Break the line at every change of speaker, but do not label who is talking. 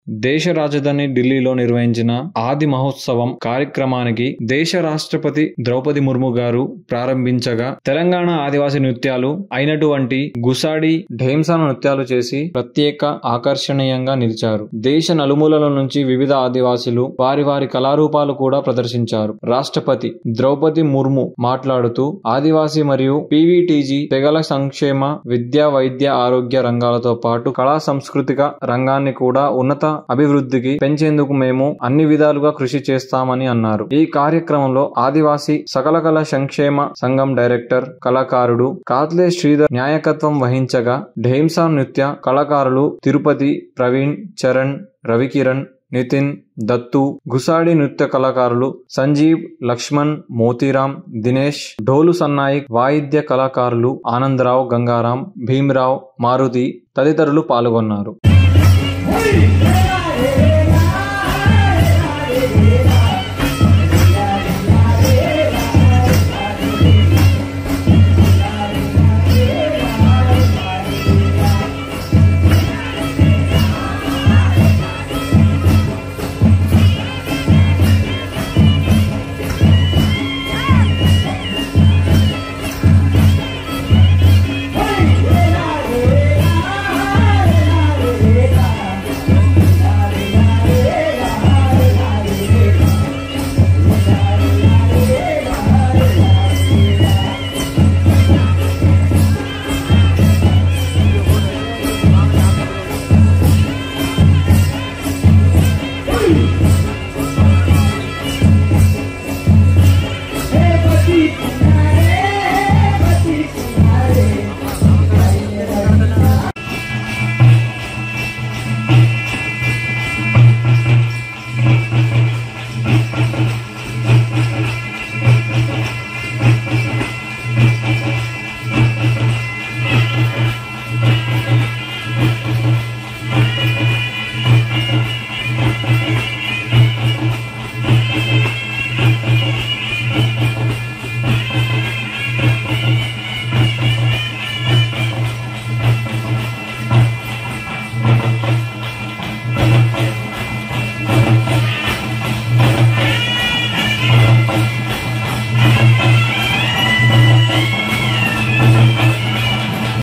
దేశ రాజధాని ఢిల్లీలో నిర్వహించిన ఆది మహోత్సవం కార్యక్రమానికి దేశ రాష్ట్రపతి ద్రౌపది ముర్ము గారు ప్రారంభించగా తెలంగాణ ఆదివాసీ నృత్యాలు అయినటువంటి గుసాడి ఢేంసా నృత్యాలు చేసి ప్రత్యేక ఆకర్షణీయంగా నిలిచారు దేశ నలుమూలల నుంచి వివిధ ఆదివాసీలు వారి వారి కళారూపాలు కూడా ప్రదర్శించారు రాష్ట్రపతి ద్రౌపది ముర్ము మాట్లాడుతూ ఆదివాసీ మరియు పీవీటీజీ తెగల సంక్షేమ విద్యా వైద్య ఆరోగ్య రంగాలతో పాటు కళా సాంస్కృతిక రంగాన్ని కూడా ఉన్నత అభివృద్ధికి పెంచేందుకు మేము అన్ని విధాలుగా కృషి చేస్తామని అన్నారు ఈ కార్యక్రమంలో ఆదివాసీ సకల కళ సంక్షేమ సంఘం డైరెక్టర్ కళాకారుడు కాత్లే శ్రీధర్ న్యాయకత్వం వహించగా ఢేంసా నృత్య కళాకారులు తిరుపతి ప్రవీణ్ చరణ్ రవికిరణ్ నితిన్ దత్తు గుసాడి నృత్య కళాకారులు సంజీవ్ లక్ష్మణ్ మోతీరామ్ దినేష్ ఢోలు సన్నాయిక్ వాయిద్య కళాకారులు ఆనందరావు గంగారాం భీమరావు మారుతి తదితరులు పాల్గొన్నారు
Hey!